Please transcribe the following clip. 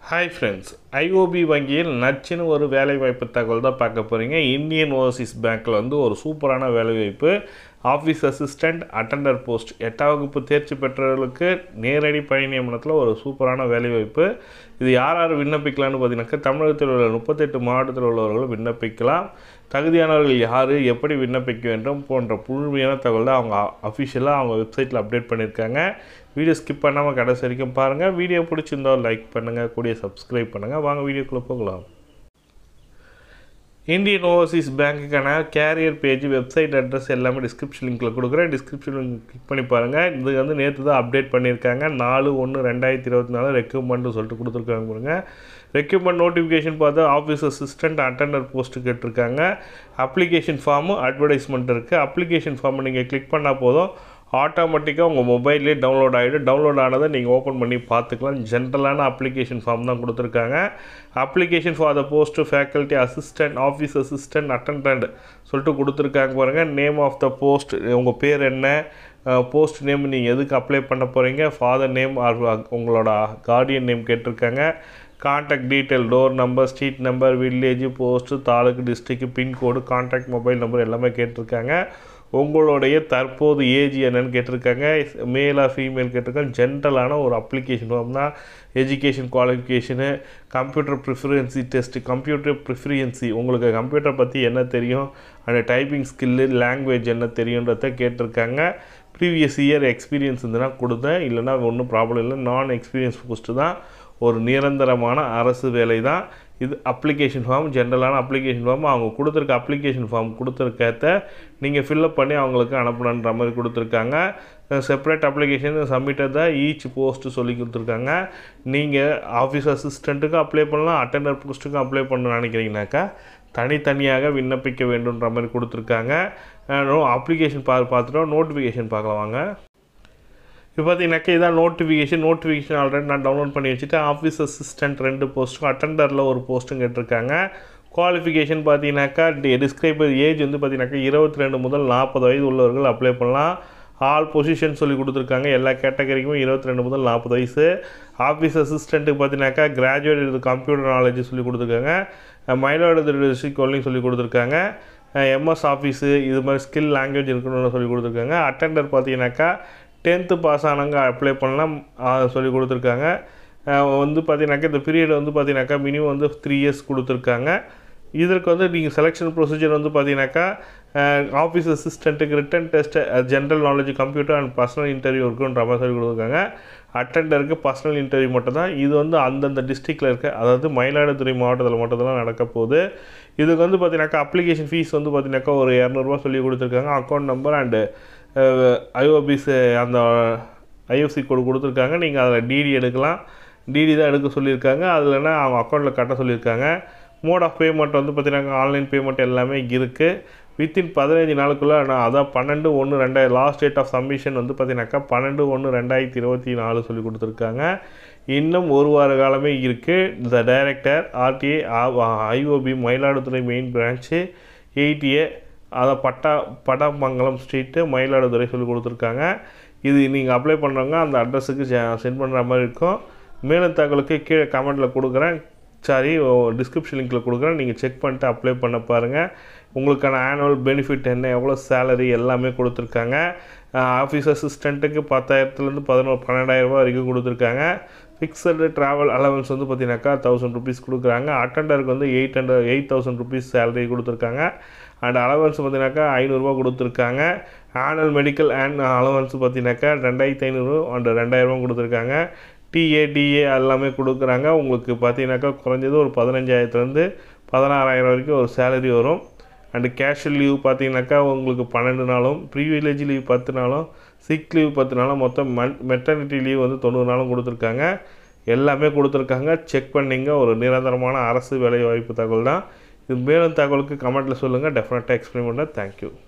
hi friends IOB வங்கியில் நச்சுன்னு ஒரு வேலைவாய்ப்பு தகவல் தான் பார்க்க போகிறீங்க இந்தியன் ஓவர்சீஸ் பேங்க்கில் வந்து ஒரு சூப்பரான வேலைவாய்ப்பு ஆஃபீஸ் அசிஸ்டண்ட் அட்டண்டர் போஸ்ட் எட்டாம் வகுப்பு தேர்ச்சி பெற்றவர்களுக்கு நேரடி பணி நியமனத்தில் ஒரு சூப்பரான வேலைவாய்ப்பு இது யார் யார் விண்ணப்பிக்கலாம்னு பார்த்தீங்கன்னாக்கா தமிழகத்தில் உள்ள முப்பத்தெட்டு மாவட்டத்தில் உள்ளவர்களும் விண்ணப்பிக்கலாம் தகுதியானவர்கள் யார் எப்படி விண்ணப்பிக்க வேண்டும் போன்ற முழுமையான தகவல் தான் அவங்க அஃபிஷியலாக அவங்க வெப்சைட்டில் அப்டேட் பண்ணியிருக்காங்க வீடியோ ஸ்கிப் பண்ணாமல் கடைசி வரைக்கும் பாருங்கள் வீடியோ பிடிச்சிருந்தா லைக் பண்ணுங்கள் கூடிய சப்ஸ்கிரைப் பண்ணுங்கள் வாங்க வீடியோக்குள்ளே போகலாம் இந்தியன் ஓவர்சீஸ் பேங்க்குக்கான கேரியர் பேஜ் வெப்சைட் அட்ரஸ் எல்லாமே டிஸ்கிரிப்ஷன் லிங்க்கில் கொடுக்குறேன் டிஸ்கிரிப்ஷன் லிங்க் கிளிக் பண்ணி பாருங்கள் இது வந்து நேற்று தான் அப்டேட் பண்ணியிருக்காங்க நாலு ஒன்று ரெண்டாயிரத்தி இருபத்தி நாலு ரெக்யூப்மெண்ட்னு சொல்லிட்டு கொடுத்துருக்காங்க பாருங்க ரெக்யூப்மெண்ட் நோட்டிஃபிகேஷன் பார்த்தா ஆஃபீஸ் அசிஸ்டண்ட் அட்டண்டர் போஸ்ட்டு கேட்டிருக்காங்க அப்ளிகேஷன் ஃபார்மு அட்வர்டைஸ்மெண்ட் இருக்குது அப்ளிகேஷன் ஃபார்மை நீங்கள் கிளிக் பண்ணால் போதும் ஆட்டோமேட்டிக்காக உங்கள் மொபைல்லே டவுன்லோட் ஆகிடும் டவுன்லோட் ஆனதை நீங்கள் ஓப்பன் பண்ணி பார்த்துக்கலாம் ஜென்ரலான அப்ளிகேஷன் ஃபார்ம் தான் கொடுத்துருக்காங்க application for the post faculty assistant office assistant attendant சொல்லிட்டு கொடுத்துருக்காங்க பாருங்கள் நேம் ஆஃப் த போஸ்ட் உங்கள் பேர் என்ன போஸ்ட் நேம் நீங்கள் எதுக்கு அப்ளை பண்ண போகிறீங்க ஃபாதர் நேம் ஆர் உங்களோட கார்டியன் நேம் கேட்டிருக்காங்க contact detail door number street number village post taluk district pincode contact mobile number எல்லாமே கேட்டிருக்காங்க உங்களுடைய தற்போது ஏஜ் என்னன்னு கேட்டிருக்காங்க மேலா ஃபீமேல் கேட்டிருக்காங்க ஜென்ரலான ஒரு அப்ளிகேஷன் ஃபார்ம் தான் education qualification computer proficiency test computer proficiency உங்களுக்கு கம்ப்யூட்டர் பற்றி என்ன தெரியும் அந்த டைப்பிங் ஸ்கில்லு லாங்குவேஜ் என்ன தெரியுன்றத கேட்டிருக்காங்க ப்ரீவியஸ் இயர் எக்ஸ்பீரியன்ஸ் இருந்ததுன்னா கொடுத்தேன் இல்லைனா ஒன்றும் ப்ராப்ளம் இல்லை நான் எக்ஸ்பீரியன்ஸ் போஸ்ட்டு தான் ஒரு நிரந்தரமான அரசு வேலை தான் இது அப்ளிகேஷன் ஃபார்ம் ஜென்ரலான அப்ளிகேஷன் ஃபார்ம் அவங்க கொடுத்துருக்க அப்ளிகேஷன் ஃபார்ம் கொடுத்துருக்கத்த நீங்கள் ஃபில்லப் பண்ணி அவங்களுக்கு அனுப்பணுன்ற மாதிரி கொடுத்துருக்காங்க செப்பரேட் அப்ளிகேஷன் சப்மிட்டட் தான் ஈச் போஸ்ட்டு சொல்லி கொடுத்துருக்காங்க நீங்கள் ஆஃபீஸ் அசிஸ்டண்ட்டுக்கும் அப்ளை பண்ணலாம் அட்டண்டர் போஸ்ட்டுக்கும் அப்ளை பண்ணணும்னு நினைக்கிறீங்கனாக்கா தனித்தனியாக விண்ணப்பிக்க வேண்டுன்ற மாதிரி கொடுத்துருக்காங்க அப்ளிகேஷன் பா பார்த்துட்டோம் நோட்டிஃபிகேஷன் பார்க்கலாம் வாங்க இப்போ பார்த்தீங்கன்னாக்கா இதான் நோட்டிஃபிகேஷன் நோட்டிஃபிகேஷன் ஆல்ரெடி நான் டவுன்லோட் பண்ணி வச்சுட்டு ஆஃபீஸ் அசிஸ்டன்ட் ரெண்டு போஸ்ட்டும் அட்டண்டரில் ஒரு போஸ்ட்டும் கேட்டிருக்காங்க குவாலிஃபிகேஷன் பார்த்தீங்கன்னாக்கா டிஸ்கிரைபர் ஏஜ் வந்து பார்த்தீங்கன்னாக்கா இருபத்தி ரெண்டு முதல் நாற்பது வயது உள்ளவர்கள் அப்ளை பண்ணலாம் ஆல் பொசிஷன் சொல்லி கொடுத்துருக்காங்க எல்லா கேட்டகரிக்குமே இருபத்தி ரெண்டு முதல் நாற்பது வயசு ஆஃபீஸ் அசிஸ்டண்ட்டுக்கு பார்த்தீங்கன்னாக்கா கிராஜுவேட் இது கம்ப்யூட்டர் நாலேஜ் சொல்லி கொடுத்துருக்காங்க மயிலாடுதுறை டிஸ்ட்ரிக் ஒன்லையும் சொல்லி கொடுத்துருக்காங்க எம்எஸ் ஆஃபீஸு இது மாதிரி ஸ்கில் லாங்குவேஜ் இருக்கணும்னு சொல்லி கொடுத்துருக்காங்க அட்டண்டர் பார்த்தீங்கன்னாக்கா டென்த்து பாஸ் ஆனவங்க அப்ளை பண்ணலாம் சொல்லி கொடுத்துருக்காங்க வந்து பார்த்தீங்கன்னாக்கா இந்த பீரியட் வந்து பார்த்தீங்கன்னாக்கா மினிமம் வந்து த்ரீ இயர்ஸ் கொடுத்துருக்காங்க இதற்கு வந்து நீங்கள் செலெக்ஷன் ப்ரொசீஜர் வந்து பார்த்தீங்கன்னாக்கா ஆஃபீஸ் அசிஸ்டண்ட்டுக்கு written test general knowledge computer and personal interview இருக்குன்ற மாதிரி சொல்லி கொடுத்துருக்காங்க அட்டண்டருக்கு பர்சனல் இன்டர்வியூ மட்டும் தான் இது வந்து அந்தந்த டிஸ்ட்ரிக்டில் இருக்க அதாவது மயிலாடுதுறை மாவட்டத்தில் மட்டும் தான் நடக்க போகுது இதுக்கு வந்து பார்த்தீங்கன்னாக்கா அப்ளிகேஷன் ஃபீஸ் வந்து பார்த்தீங்கன்னாக்கா ஒரு இரநூறுபா சொல்லி கொடுத்துருக்காங்க அக்கௌண்ட் நம்பர் அண்டு ஐஓபிஸ் அந்த ஐஎஃப்சி கோடு கொடுத்துருக்காங்க நீங்கள் அதில் டிடி எடுக்கலாம் டிடி தான் எடுக்க சொல்லியிருக்காங்க அதில்னா அவங்க அக்கௌண்ட்டில் கட்ட சொல்லியிருக்காங்க மோட் ஆஃப் பேமெண்ட் வந்து பார்த்தீங்கன்னா ஆன்லைன் பேமெண்ட் எல்லாமே இருக்குது வித்தின் பதினஞ்சு நாளுக்குள்ளே நான் அதான் பன்னெண்டு ஒன்று ரெண்டாயிரம் லாஸ்ட் டேட் ஆஃப் சப்மிஷன் வந்து பார்த்தீங்கன்னாக்கா பன்னெண்டு ஒன்று ரெண்டாயிரத்தி இருபத்தி நாலு சொல்லி கொடுத்துருக்காங்க இன்னும் ஒரு வார காலமே இருக்குது the director RTA IOB Mayiladuthurai main branch eighty A அதை பட்டா பட்டாமங்கலம் ஸ்ட்ரீட்டு மயிலாடுதுறை சொல்லி கொடுத்துருக்காங்க இது நீங்கள் அப்ளை பண்ணுறவங்க அந்த அட்ரஸுக்கு சென்ட் பண்ணுற மாதிரி இருக்கும் மேலும் தகவலுக்கு கீழே கமெண்ட்டில் கொடுக்குறேன் சாரி டிஸ்கிரிப்ஷன் லிங்க்கில் கொடுக்குறேன் நீங்கள் செக் பண்ணிட்டு அப்ளை பண்ண பாருங்கள் உங்களுக்கான ஆனுவல் பெனிஃபிட் என்ன எவ்வளோ சேலரி எல்லாமே கொடுத்துருக்காங்க ஆஃபீஸ் அசிஸ்டண்ட்டுக்கு பத்தாயிரத்துலேருந்து பதினோரு பன்னெண்டாயிரரூபா வரைக்கும் கொடுத்துருக்காங்க ஃபிக்ஸடு ட்ராவல் அலவன்ஸ் வந்து பார்த்தீங்கன்னாக்கா தௌசண்ட் ருபீஸ் கொடுக்குறாங்க அட்டண்டருக்கு வந்து eight hundred eight thousand rupees salary கொடுத்துருக்காங்க அண்ட் அலவன்ஸ் பார்த்தீங்கன்னாக்கா ஐநூறுரூவா கொடுத்துருக்காங்க ஆனுவல் மெடிக்கல் அண்ட் அலவன்ஸ் பார்த்தீங்கன்னாக்கா ரெண்டாயிரத்தி ஐநூறு அண்ட் ரெண்டாயிரரூவா கொடுத்துருக்காங்க டிஏ டிஏ எல்லாமே கொடுக்குறாங்க உங்களுக்கு பார்த்தீங்கன்னாக்கா குறைஞ்சது ஒரு பதினஞ்சாயிரத்துலேருந்து பதினாறாயிரம் வரைக்கும் ஒரு சேலரி வரும் அண்டு கேஷுவல் லீவ் பார்த்தீங்கன்னாக்கா உங்களுக்கு பன்னெண்டு நாளும் ப்ரீவிலேஜ் லீவ் பத்து நாளும் சிக் லீவ் பத்து நாளும் மொத்தம் மன் மெட்டர்னிட்டி லீவ் வந்து தொண்ணூறு நாளும் கொடுத்துருக்காங்க எல்லாமே கொடுத்துருக்காங்க செக் பண்ணிங்க ஒரு நிரந்தரமான அரசு வேலை வாய்ப்பு தகவல் தான் இது மேலும் தகவலுக்கு கமெண்ட்டில் சொல்லுங்கள் டெஃபினட்டாக எக்ஸ்பிளைன் பண்ணுறேன் தேங்க்யூ